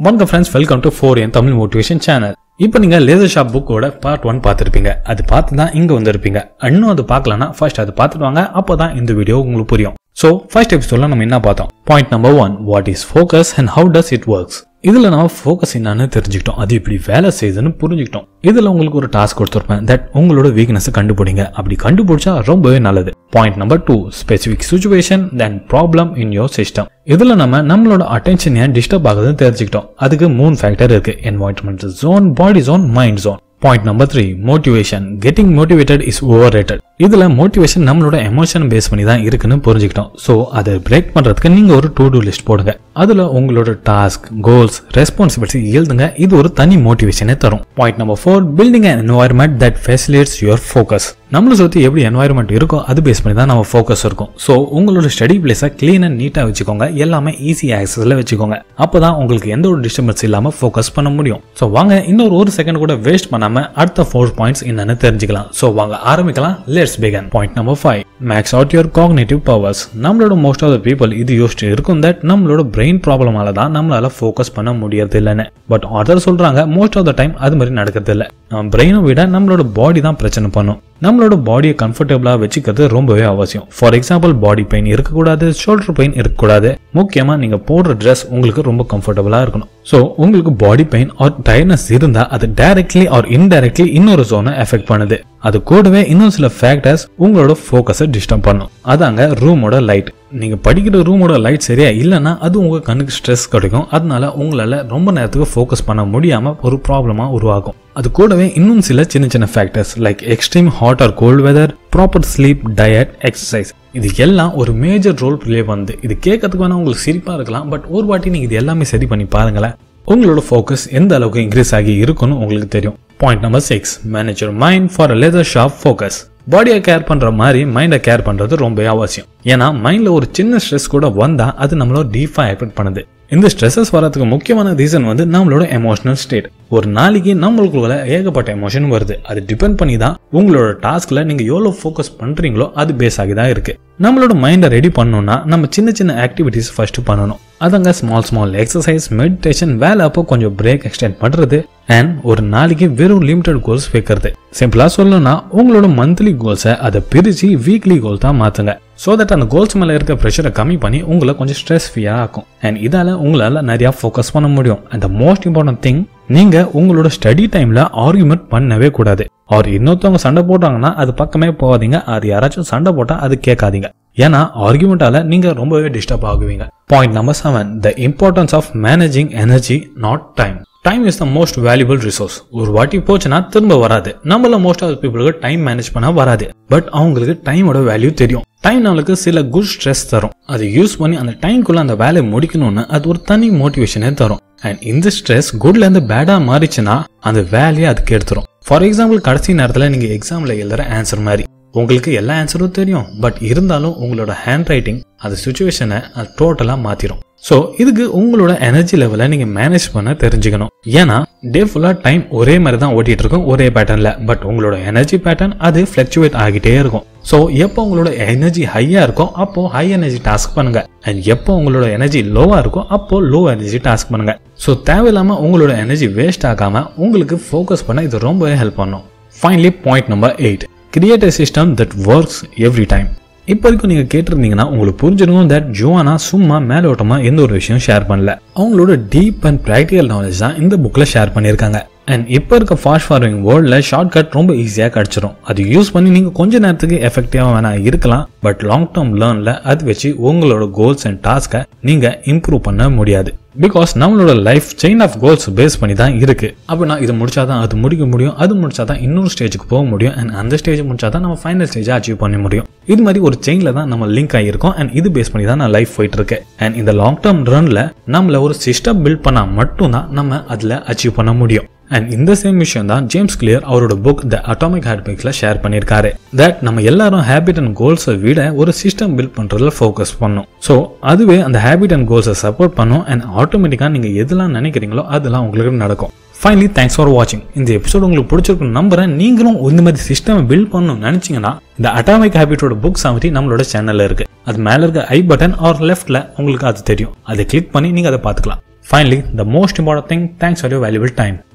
வணக்கம் friends welcome to four என் Tamil motivation channel இப்போ நீங்க லேசர் ஷாப் புக்கோட பார்ட் ஒன் பார்த்துருப்பீங்க அது பார்த்து தான் இங்க வந்திருப்பீங்க இன்னும் அது பார்க்கலனா ஃபர்ஸ்ட் அது பார்த்துட்டு வாங்க அப்பதான் இந்த வீடியோ உங்களுக்கு புரியும் ஸோ ஃபர்ஸ்ட் எபிசோட்ல நம்ம என்ன பார்த்தோம் point number one what is focus and how does it works இதுல நம்ம ஃபோக்கஸ் என்னன்னு தெரிஞ்சுக்கிட்டோம் அது இப்படி வேலை செய்யுதுன்னு புரிஞ்சுக்கிட்டோம் இதுல உங்களுக்கு ஒரு டாஸ்க் கொடுத்துருப்பேன் தட் உங்களோட வீக்னஸ் கண்டுபிடிங்க அப்படி கண்டுபிடிச்சா ரொம்பவே நல்லது point number two specific situation then problem in your system இதுல நம்ம நம்மளோட அட்டென்ஷன் ஏன் டிஸ்டர்ப் ஆகுதுன்னு தெரிஞ்சுக்கிட்டோம் அதுக்கு மூணு ஃபேக்டர் இருக்கு environment zone body zone mind zone point number three motivation getting motivated is over rated இதுல மோட்டிவேஷன் நம்மளோட எமோஷன் பேஸ் பண்ணி தான் இருக்குன்னு புரிஞ்சுக்கிட்டோம் ஸோ அதை பிரேக் பண்றதுக்கு நீங்க ஒரு டூ டூ லிஸ்ட் போடுங்க அதுல உங்களோட டாஸ்க் கோல்ஸ் ரெஸ்பான்சிபிலிட்டி எழுதுங்க இது ஒரு தனி மோட்டிவேஷனே தரும் point number four building an environment that facilitates your focus நம்மளை சுற்றி எப்படி என்வாயர்மெண்ட் இருக்கோ அது பேஸ் பண்ணி தான் நம்ம ஃபோக்கஸ் இருக்கும் ஸோ உங்களோட ஸ்டடி பிளேஸை க்ளீன் அண்ட் நீட்டாக வச்சுக்கோங்க எல்லாமே ஈஸி ஆக்சஸில் வச்சுக்கோங்க அப்போ தான் உங்களுக்கு எந்த ஒரு டிஸ்டர்பன்ஸ் இல்லாமல் ஃபோக்கஸ் பண்ண முடியும் ஸோ வாங்க இன்னொரு ஒரு செகண்ட் கூட வேஸ்ட் பண்ணாமல் அடுத்த ஃபோர் பாயிண்ட்ஸ் என்னன்னு தெரிஞ்சுக்கலாம் ஸோ வாங்க ஆரம்பிக்கலாம் let's begin point number five max out your cognitive powers நம்மளோட மோஸ்ட் ஆஃப் த பீப்பிள் இது யோசிச்சு இருக்கும் தட் நம்மளோட பிரெயின் ப்ராப்ளமால தான் நம்மளால ஃபோக்கஸ் பண்ண முடியறது இல்லைன்னு பட் அதர் சொல்றாங்க மோஸ்ட் ஆஃப் த டைம் அது மாதிரி நடக்கிறது இல்லை நம்ம பிரெயினை விட நம்மளோட பாடி தான் பிரச்சனை பண்ணும் நம்மளோட பாடியை கம்ஃபர்டபுளாக வச்சுக்கிறது ரொம்பவே அவசியம் ஃபார் எக்ஸாம்பிள் பாடி பெயின் இருக்கக்கூடாது ஷோல்டர் பெயின் இருக்கக்கூடாது முக்கியமாக நீங்கள் போடுற ட்ரெஸ் உங்களுக்கு ரொம்ப கம்ஃபர்டபுளாக இருக்கணும் ஸோ உங்களுக்கு பாடி பெயின் ஆர் டயர்னஸ் இருந்தால் அது டைரக்ட்லி ஆர் இன்டைரக்ட்லி இன்னொரு ஜோனை எஃபெக்ட் பண்ணுது அது கூடவே இன்னும் சில ஃபேக்டர்ஸ் உங்களோட ஃபோக்கஸை டிஸ்டர்ப் பண்ணும் அதாங்க ரூமோட லைட் நீங்கள் படிக்கிற ரூமோட லைட் சரியா இல்லைன்னா அது உங்கள் கண்ணுக்கு ஸ்ட்ரெஸ் கிடைக்கும் அதனால உங்களால் ரொம்ப நேரத்துக்கு ஃபோக்கஸ் பண்ண முடியாமல் ஒரு ப்ராப்ளமாக உருவாகும் அது கூடவே இன்னும் சில சின்ன சின்ன factors like extreme hot or cold weather proper sleep diet exercise இது எல்லாம் ஒரு மேஜர் ரோல் ப்ளே பண்ணுது இது கேட்கறதுக்கு வேணா உங்களுக்கு சிரிப்பாக இருக்கலாம் பட் ஒரு வாட்டி நீங்கள் இது எல்லாமே சரி பண்ணி பாருங்களேன் உங்களோட ஃபோக்கஸ் எந்த அளவுக்கு இன்க்ரீஸ் ஆகி இருக்குன்னு உங்களுக்கு தெரியும் point number six manage your mind for a laser sharp focus பாடியை கேர் பண்ற மாதிரி மைண்டை கேர் பண்றது ரொம்ப அவசியம் ஏன்னா மைண்ட்ல ஒரு சின்ன ஸ்ட்ரெஸ் கூட வந்தா அது நம்மளோட டீப்பா எஃபெக்ட் பண்ணுது இந்த ஸ்ட்ரெஸ்ஸஸ் வரதுக்கு முக்கியமான ரீசன் வந்து நம்மளோட எமோஷனல் ஸ்டேட் ஒரு நாளைக்கு நம்மளுக்குள்ள ஏகப்பட்ட எமோஷன் வருது அது டிபெண்ட் பண்ணி தான் உங்களோட டாஸ்க்ல நீங்க எவ்வளோ ஃபோக்கஸ் பண்றீங்களோ அது பேஸ் ஆகி தான் இருக்கு நம்மளோட மைண்டை ரெடி பண்ணணும்னா நம்ம சின்ன சின்ன ஆக்டிவிட்டிஸ் ஃபர்ஸ்ட் பண்ணணும் அதங்க ஸ்மால் ஸ்மால் எக்ஸசைஸ் மெடிடேஷன் வேலை அப்போ கொஞ்சம் பிரேக் எக்ஸ்டெண்ட் பண்றது அண்ட் ஒரு நாளைக்கு வெறும் லிமிடெட் கோல்ஸ் வைக்கிறது சிம்பிளா சொல்லணும்னா உங்களோட மந்த்லி கோல்ஸை அதை பிரிச்சு வீக்லி கோல் தான் மாத்துங்க ஸோ தட் அந்த கோல்ஸ் மேலே இருக்க ப்ரெஷரை கம்மி பண்ணி உங்களை கொஞ்சம் ஸ்ட்ரெஸ் ஃப்ரீயாக ஆக்கும் அண்ட் இதால உங்களால் நிறையா ஃபோக்கஸ் பண்ண முடியும் and the most important thing நீங்க உங்களோட ஸ்டடி டைம்ல ஆர்குமெண்ட் பண்ணவே கூடாது அவர் இன்னொருத்தவங்க சண்டை போட்டாங்கன்னா அது பக்கமே போகாதீங்க அது யாராச்சும் சண்டை போட்டா அது கேட்காதீங்க ஏன்னா ஆர்குமெண்டால நீங்க ரொம்பவே டிஸ்டர்ப் ஆகுவீங்க point number seven the importance of managing energy not time time is the most valuable resource ஒரு வாட்டி போச்சுன்னா திரும்ப வராது நம்மள மோஸ்ட் ஆஃப் பீப்புளுக்கு டைம் மேனேஜ் பண்ண வராது பட் அவங்களுக்கு டைமோட வேல்யூ தெரியும் டைம் நம்மளுக்கு சில குட் ஸ்ட்ரெஸ் தரும் அதை யூஸ் பண்ணி அந்த டைம்குள்ள அந்த வேலையை முடிக்கணும்னு அது ஒரு தனி மோட்டிவேஷனே தரும் அண்ட் இந்த ஸ்ட்ரெஸ் குட்ல இருந்து பேடா மாறிச்சுன்னா அந்த வேலையை அதுக்கு எடுத்துரும் ஃபார் எக்ஸாம்பிள் கடைசி நேரத்தில் நீங்க எக்ஸாம்ல எழுதுற ஆன்சர் மாதிரி உங்களுக்கு எல்லா ஆன்சரும் தெரியும் பட் இருந்தாலும் உங்களோட ஹேண்ட் ரைட்டிங் அந்த சுச்சுவேஷனை அது டோட்டலாக மாத்திரும் ஸோ இதுக்கு உங்களோட எனர்ஜி லெவலை நீங்கள் மேனேஜ் பண்ண தெரிஞ்சுக்கணும் ஏன்னா டே ஃபுல்லாக டைம் ஒரே மாதிரி தான் ஓட்டிட்டு இருக்கும் ஒரே பேட்டர்னில் பட் உங்களோட எனர்ஜி பேட்டர்ன் அது ஃப்ளக்சுவேட் ஆகிட்டே இருக்கும் ஸோ எப்போ உங்களோட எனர்ஜி ஹையாக இருக்கோ அப்போ ஹை எனர்ஜி டாஸ்க் பண்ணுங்க அண்ட் எப்போ உங்களோட எனர்ஜி லோவாக இருக்கோ அப்போ லோ எனர்ஜி டாஸ்க் பண்ணுங்க ஸோ தேவையில்லாமல் உங்களோட எனர்ஜி வேஸ்ட் ஆகாமல் உங்களுக்கு ஃபோக்கஸ் பண்ண இது ரொம்பவே ஹெல்ப் பண்ணும் finally point number eight create a system that works every time இப்போ வரைக்கும் நீங்கள் கேட்டிருந்தீங்கன்னா உங்களுக்கு புரிஞ்சிருக்கும் தட் ஜுவானா சும்மா மேலோட்டமாக எந்த ஒரு விஷயம் ஷேர் பண்ணல அவங்களோட டீப் அண்ட் ப்ராக்டிக்கல் நாலேஜ் தான் இந்த புக்கில் ஷேர் பண்ணியிருக்காங்க அண்ட் இப்போ இருக்க ஃபாஸ்ட் ஃபார்விங் வேர்ல்டில் ஷார்ட் கட் ரொம்ப ஈஸியாக கிடச்சிரும் அது யூஸ் பண்ணி நீங்கள் கொஞ்ச நேரத்துக்கு எஃபெக்டிவாக வேணா இருக்கலாம் பட் லாங் டேர்ம் லேர்னில் அது வச்சு உங்களோட கோல்ஸ் அண்ட் டாஸ்க்கை நீங்கள் இம்ப்ரூவ் பண்ண முடியாது பிகாஸ் நம்மளோட life chain of goals base பண்ணி தான் இருக்கு அப்படின்னா இது முடிச்சாதான் அது முடிக்க முடியும் அது முடிச்சாதான் இன்னொரு ஸ்டேஜுக்கு போக முடியும் அண்ட் அந்த ஸ்டேஜ் முடிச்சாதான் நம்ம ஃபைனல் ஸ்டேஜை அச்சீவ் பண்ண முடியும் இது மாதிரி ஒரு செயின்ல தான் நம்ம லிங்க் ஆகியிருக்கோம் அண்ட் இது பேஸ் பண்ணி தான் நான் லைஃப் போயிட்டு இருக்கேன் அண்ட் இந்த லாங் டேர்ம் ரன்ல நம்மள ஒரு சிஸ்டம் பில்ட் பண்ணா மட்டும்தான் நம்ம அதில் அச்சீவ் பண்ண முடியும் அண்ட் இந்த சேம் விஷயம் தான் ஜேம்ஸ் கிளியர் அவரோட புக் த அட்டாமிக் ஹேபிட்ஸ்ல ஷேர் பண்ணியிருக்காரு தட் நம்ம எல்லாரும் ஹேபிட் அண்ட் கோல்ஸை விட ஒரு சிஸ்டம் பில்ட் பண்றதுல ஃபோக்கஸ் பண்ணும் ஸோ அதுவே அந்த ஹேபிட் அண்ட் கோல்ஸை சப்போர்ட் பண்ணும் அண்ட் ஆட்டோமேட்டிக்காக நீங்க எதெல்லாம் நினைக்கிறீங்களோ அதெல்லாம் உங்களுக்கு நடக்கும் ஃபைனலி தேங்க்ஸ் ஃபார் வாட்சிங் இந்த எபிசோட் உங்களுக்கு பிடிச்சிருக்கும் நம்புறேன் நீங்களும் இந்த மாதிரி சிஸ்டம் பில்ட் பண்ணணும்னு நினைச்சீங்கன்னா இந்த அட்டாமிக் ஹேபிட்டோட புக் சமதி நம்மளோட சேனல்ல இருக்கு அது மேல இருக்க ஐ பட்டன் ஆர் லெஃப்ட்ல உங்களுக்கு அது தெரியும் அதை கிளிக் பண்ணி நீங்க அதை பார்த்துக்கலாம் Finally, the most important thing, thanks for your valuable time.